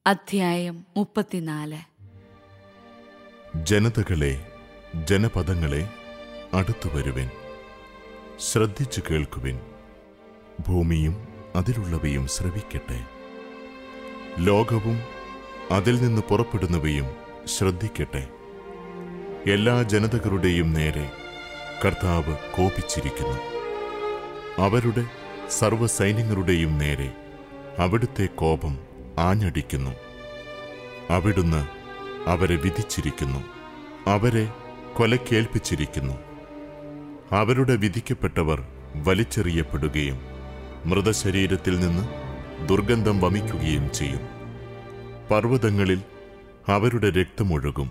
അധ്യായം മുപ്പത്തിനാല് ജനതകളെ ജനപദങ്ങളെ അടുത്തു വരുവിൻ ശ്രദ്ധിച്ചു കേൾക്കുവിൻ ഭൂമിയും അതിലുള്ളവയും ശ്രവിക്കട്ടെ ലോകവും അതിൽ നിന്ന് പുറപ്പെടുന്നവയും ശ്രദ്ധിക്കട്ടെ എല്ലാ ജനതകളുടെയും നേരെ കർത്താവ് കോപിച്ചിരിക്കുന്നു അവരുടെ സർവ്വസൈന്യങ്ങളുടെയും നേരെ അവിടുത്തെ കോപം ആഞ്ഞടിക്കുന്നു അവിടുന്ന് അവരെ വിധിച്ചിരിക്കുന്നു അവരെ കൊലക്കേൽപ്പിച്ചിരിക്കുന്നു അവരുടെ വിധിക്കപ്പെട്ടവർ വലിച്ചെറിയപ്പെടുകയും മൃതശരീരത്തിൽ നിന്ന് ദുർഗന്ധം വമിക്കുകയും ചെയ്യും പർവ്വതങ്ങളിൽ അവരുടെ രക്തമൊഴുകും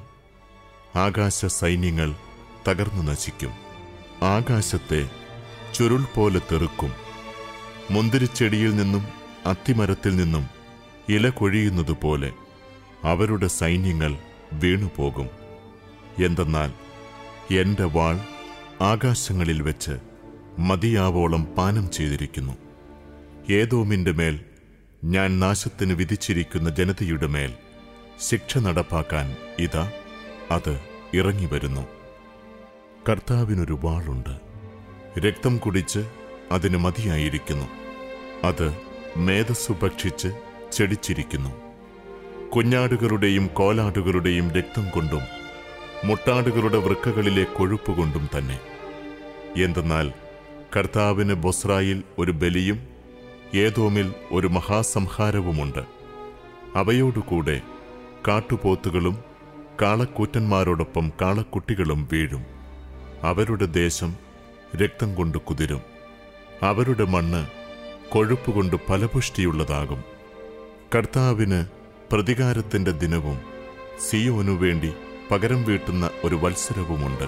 ആകാശ സൈന്യങ്ങൾ തകർന്നു നശിക്കും ആകാശത്തെ ചുരുൾ പോലെ തെറുക്കും മുന്തിരിച്ചെടിയിൽ നിന്നും അത്തിമരത്തിൽ നിന്നും ഇല കൊഴിയുന്നതുപോലെ അവരുടെ സൈന്യങ്ങൾ വീണുപോകും എന്തെന്നാൽ എന്റെ വാൾ ആകാശങ്ങളിൽ വെച്ച് മതിയാവോളം പാനം ചെയ്തിരിക്കുന്നു ഏതോമിന്റെ മേൽ ഞാൻ നാശത്തിന് വിധിച്ചിരിക്കുന്ന ജനതയുടെ മേൽ ശിക്ഷ നടപ്പാക്കാൻ ഇതാ അത് ഇറങ്ങിവരുന്നു കർത്താവിനൊരു വാളുണ്ട് രക്തം കുടിച്ച് അതിന് മതിയായിരിക്കുന്നു അത് മേധസ്സു ഭക്ഷിച്ച് ചെടിച്ചിരിക്കുന്നു കുഞ്ഞാടുകളുടെയും കോലാടുകളുടെയും രക്തം കൊണ്ടും മുട്ടാടുകളുടെ വൃക്കകളിലെ കൊഴുപ്പുകൊണ്ടും തന്നെ എന്തെന്നാൽ കർത്താവിന് ബൊസ്രായിൽ ഒരു ബലിയും ഏതോമിൽ ഒരു മഹാസംഹാരവുമുണ്ട് അവയോടുകൂടെ കാട്ടുപോത്തുകളും കാളക്കൂറ്റന്മാരോടൊപ്പം കാളക്കുട്ടികളും വീഴും അവരുടെ ദേശം രക്തം കൊണ്ട് കുതിരും അവരുടെ മണ്ണ് കൊഴുപ്പുകൊണ്ട് ഫലപുഷ്ടിയുള്ളതാകും കർത്താവിന് പ്രതികാരത്തിന്റെ ദിനവും സിയോനു വേണ്ടി പകരം വീട്ടുന്ന ഒരു വത്സരവുമുണ്ട്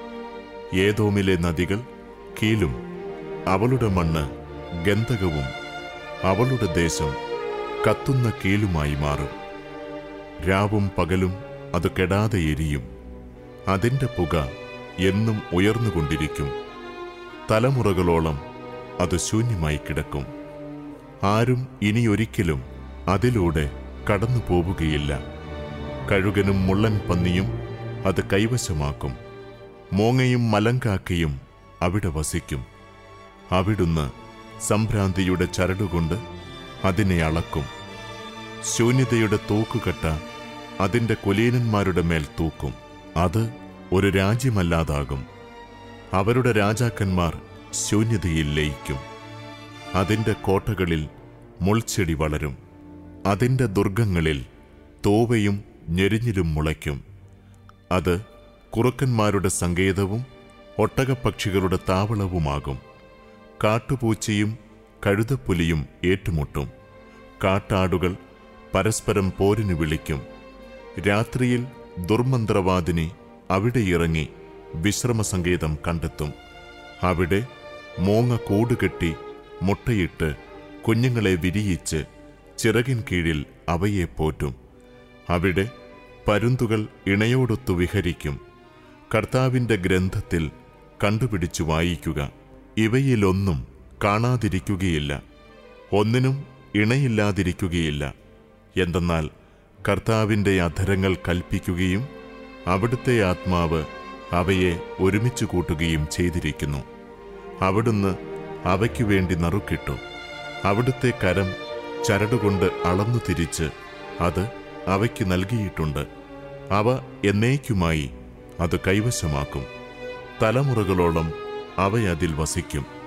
ഏതോമിലെ നദികൾ കീലും അവളുടെ മണ്ണ് ഗന്ധകവും അവളുടെ ദേശം കത്തുന്ന കീലുമായി മാറും രാവും പകലും അത് കെടാതെ എരിയും അതിന്റെ പുക എന്നും ഉയർന്നുകൊണ്ടിരിക്കും തലമുറകളോളം അത് ശൂന്യമായി കിടക്കും ആരും ഇനിയൊരിക്കലും അതിലൂടെ കടന്നു പോവുകയില്ല കഴുകനും മുള്ളൻ പന്നിയും അത് കൈവശമാക്കും മോങ്ങയും മലങ്കാക്കയും അവിടെ വസിക്കും അവിടുന്ന് സംഭ്രാന്തിയുടെ ചരടുകൊണ്ട് അതിനെ അളക്കും ശൂന്യതയുടെ തൂക്കുകട്ട അതിന്റെ കുലീനന്മാരുടെ മേൽ തൂക്കും അത് ഒരു രാജ്യമല്ലാതാകും അവരുടെ രാജാക്കന്മാർ ശൂന്യതയിൽ ലയിക്കും അതിന്റെ കോട്ടകളിൽ മുൾച്ചെടി വളരും അതിന്റെ ദുർഗങ്ങളിൽ തോവയും ഞെരിഞ്ഞിലും മുളയ്ക്കും അത് കുറുക്കന്മാരുടെ സങ്കേതവും ഒട്ടകപ്പക്ഷികളുടെ താവളവുമാകും കാട്ടുപൂച്ചയും കഴുതപ്പുലിയും ഏറ്റുമുട്ടും കാട്ടാടുകൾ പരസ്പരം പോരിന് വിളിക്കും രാത്രിയിൽ ദുർമന്ത്രവാദിനി അവിടെ ഇറങ്ങി വിശ്രമസങ്കേതം കണ്ടെത്തും അവിടെ മോങ്ങ കൂടുകെട്ടി മുട്ടയിട്ട് കുഞ്ഞുങ്ങളെ വിരിയിച്ച് ചിറകിൻ കീഴിൽ അവയെ പോറ്റും അവിടെ പരുന്തുകൾ ഇണയോടൊത്തു വിഹരിക്കും കർത്താവിന്റെ ഗ്രന്ഥത്തിൽ കണ്ടുപിടിച്ചു വായിക്കുക ഇവയിലൊന്നും കാണാതിരിക്കുകയില്ല ഒന്നിനും ഇണയില്ലാതിരിക്കുകയില്ല എന്തെന്നാൽ കർത്താവിന്റെ അധരങ്ങൾ കൽപ്പിക്കുകയും അവിടുത്തെ ആത്മാവ് അവയെ ഒരുമിച്ച് കൂട്ടുകയും ചെയ്തിരിക്കുന്നു അവിടുന്ന് അവയ്ക്കു വേണ്ടി നറുക്കിട്ടു അവിടുത്തെ കരം ചരടുകൊണ്ട് അളന്നു തിരിച്ച് അത് അവയ്ക്ക് നൽകിയിട്ടുണ്ട് അവ എന്നേക്കുമായി അത് കൈവശമാക്കും തലമുറകളോളം അവയതിൽ വസിക്കും